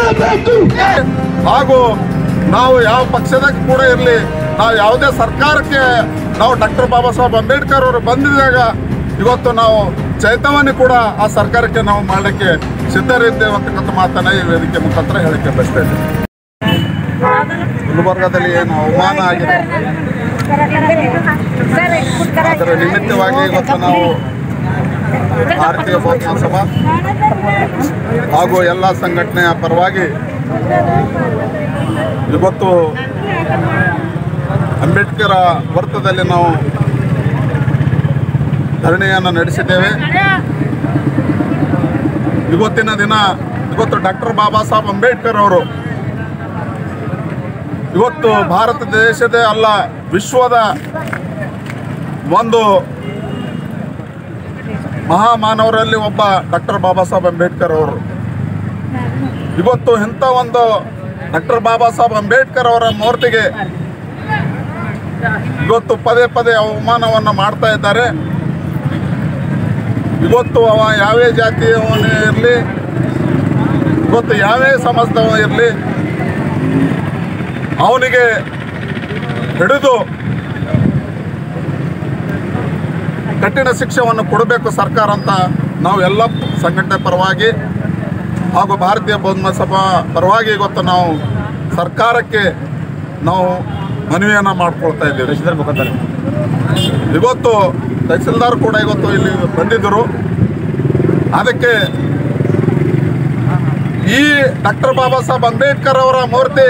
ಮಾಡಲೇಬೇಕು ಹಾಗೂ ನಾವು ಯಾವ ಪಕ್ಷದಾಗ ಕೂಡ ಇರಲಿ ನಾವು ಯಾವುದೇ ಸರ್ಕಾರಕ್ಕೆ ನಾವು ಡಾಕ್ಟರ್ ಬಾಬಾ ಸಾಹೇಬ್ ಅಂಬೇಡ್ಕರ್ ಅವರು ಬಂದಿದ್ದಾಗ ಇವತ್ತು ನಾವು ಚೈತನ್ಯ ಕೂಡ ಆ ಸರ್ಕಾರಕ್ಕೆ ನಾವು ಮಾಡಲಿಕ್ಕೆ ಸಿದ್ಧರಿದ್ದೇವೆ ಅಂತಕ್ಕಂಥ ಮಾತನ್ನ ಈ ವೇದಿಕೆ ಮುಖಾಂತರ ಹೇಳಿಕೆ ಬಯಸ್ತಾ ಇದ್ದೇವೆ ಗುಲ್ಬರ್ಗಾದಲ್ಲಿ ಏನು ಅವಮಾನ ಆಗಿದೆ ಅದರ ನಿಮಿತ್ತವಾಗಿ ಇವತ್ತು ನಾವು ಭಾರತೀಯ ಬೌದ್ಧ ಸಭಾ ಹಾಗೂ ಎಲ್ಲ ಸಂಘಟನೆಯ ಪರವಾಗಿ ಇವತ್ತು ಅಂಬೇಡ್ಕರ್ ವರ್ತದಲ್ಲಿ ನಾವು ಧರಣಿಯನ್ನು ನಡೆಸಿದ್ದೇವೆ ಇವತ್ತಿನ ದಿನ ಇವತ್ತು ಡಾಕ್ಟರ್ ಬಾಬಾ ಸಾಹೇಬ್ ಅಂಬೇಡ್ಕರ್ ಅವರು ಇವತ್ತು ಭಾರತ ದೇಶದೇ ಅಲ್ಲ ವಿಶ್ವದ ಒಂದು ಮಹಾಮಾನವರಲ್ಲಿ ಒಬ್ಬ ಡಾಕ್ಟರ್ ಬಾಬಾ ಸಾಹೇಬ್ ಅಂಬೇಡ್ಕರ್ ಅವರು ಇವತ್ತು ಇಂಥ ಒಂದು ಡಾಕ್ಟರ್ ಬಾಬಾ ಸಾಹೇಬ್ ಅಂಬೇಡ್ಕರ್ ಅವರ ಮೂರ್ತಿಗೆ ಇವತ್ತು ಪದೇ ಪದೇ ಅವಮಾನವನ್ನು ಮಾಡ್ತಾ ಇದ್ದಾರೆ ಇವತ್ತು ಅವ ಯಾವೇ ಜಾತಿಯವನೇ ಇರಲಿ ಇವತ್ತು ಯಾವೇ ಸಮಾಜದವ ಇರಲಿ ಅವನಿಗೆ ಹಿಡಿದು ಕಠಿಣ ಶಿಕ್ಷೆಯನ್ನು ಕೊಡಬೇಕು ಸರ್ಕಾರ ಅಂತ ನಾವು ಎಲ್ಲ ಸಂಘಟನೆ ಪರವಾಗಿ ಹಾಗೂ ಭಾರತೀಯ ಬೌದ್ಧ ಸಭಾ ಪರವಾಗಿ ಇವತ್ತು ನಾವು ಸರ್ಕಾರಕ್ಕೆ ನಾವು ಮನವಿಯನ್ನು ಮಾಡ್ಕೊಳ್ತಾ ಇದ್ದೇವೆ ತಹಶೀಲ್ದಾರ್ ಮುಖಾಂತರ ಇವತ್ತು ತಹಸೀಲ್ದಾರ್ ಕೂಡ ಇವತ್ತು ಇಲ್ಲಿ ಬಂದಿದ್ದರು ಅದಕ್ಕೆ ಈ ಡಾಕ್ಟರ್ ಬಾಬಾ ಸಾಹೇಬ್ ಅಂಬೇಡ್ಕರ್ ಅವರ ಮೂರ್ತಿ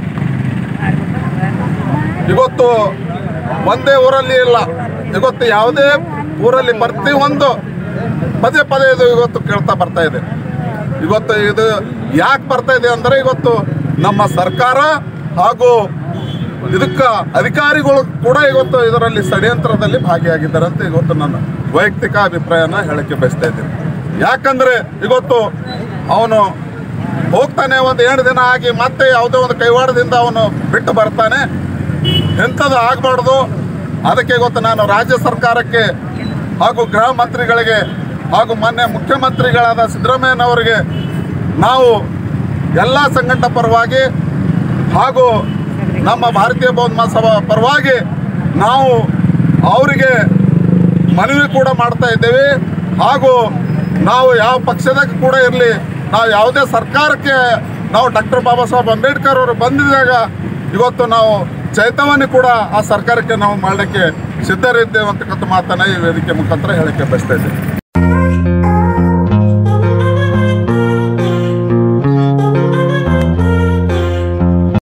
ಇವತ್ತು ಒಂದೇ ಊರಲ್ಲಿ ಇಲ್ಲ ಇವತ್ತು ಯಾವುದೇ ಊರಲ್ಲಿ ಪ್ರತಿಯೊಂದು ಪದೇ ಪದೇ ಇದು ಇವತ್ತು ಕೇಳ್ತಾ ಬರ್ತಾ ಇದೆ ಇವತ್ತು ಇದು ಯಾಕೆ ಬರ್ತಾ ಇದೆ ಅಂದರೆ ಇವತ್ತು ನಮ್ಮ ಸರ್ಕಾರ ಹಾಗೂ ಇದಕ್ಕೆ ಅಧಿಕಾರಿಗಳು ಕೂಡ ಇವತ್ತು ಇದರಲ್ಲಿ ಷಡ್ಯಂತ್ರದಲ್ಲಿ ಭಾಗಿಯಾಗಿದ್ದಾರೆ ಅಂತ ಇವತ್ತು ನನ್ನ ವೈಯಕ್ತಿಕ ಅಭಿಪ್ರಾಯನ ಹೇಳಕ್ಕೆ ಬಯಸ್ತಾ ಇದ್ದೀನಿ ಯಾಕಂದ್ರೆ ಇವತ್ತು ಅವನು ಹೋಗ್ತಾನೆ ಒಂದು ಎರಡು ದಿನ ಆಗಿ ಮತ್ತೆ ಯಾವುದೋ ಒಂದು ಕೈವಾಡದಿಂದ ಅವನು ಬಿಟ್ಟು ಬರ್ತಾನೆ ಎಂಥದ್ದು ಆಗಬಾರ್ದು ಅದಕ್ಕೆ ಇವತ್ತು ನಾನು ರಾಜ್ಯ ಸರ್ಕಾರಕ್ಕೆ ಹಾಗೂ ಗೃಹ ಮಂತ್ರಿಗಳಿಗೆ ಹಾಗೂ ಮಾನ್ಯ ಮುಖ್ಯಮಂತ್ರಿಗಳಾದ ಸಿದ್ದರಾಮಯ್ಯನವರಿಗೆ ನಾವು ಎಲ್ಲ ಸಂಘಟನೆ ಪರವಾಗಿ ಹಾಗೂ ನಮ್ಮ ಭಾರತೀಯ ಬೌದ್ಧ ಮಹಾಸಭಾ ಪರವಾಗಿ ನಾವು ಅವರಿಗೆ ಮನವಿ ಕೂಡ ಮಾಡ್ತಾ ಇದ್ದೇವೆ ಹಾಗೂ ನಾವು ಯಾವ ಪಕ್ಷದಾಗ ಕೂಡ ಇರಲಿ ನಾವು ಯಾವುದೇ ಸರ್ಕಾರಕ್ಕೆ ನಾವು ಡಾಕ್ಟರ್ ಬಾಬಾ ಸಾಹೇಬ್ ಅಂಬೇಡ್ಕರ್ ಅವರು ಬಂದಿದ್ದಾಗ ಇವತ್ತು ನಾವು ಚೈತನ್ಯ ಕೂಡ ಆ ಸರ್ಕಾರಕ್ಕೆ ನಾವು ಮಾಡಲಿಕ್ಕೆ ಸಿದ್ಧರಿದ್ದೇವೆ ಅಂತಕ್ಕಂಥ ಮಾತನ್ನ ಈ ವೇದಿಕೆ ಮುಖಾಂತರ ಹೇಳಕ್ಕೆ ಬಯಸ್ತಾ ಇದ್ದೇವೆ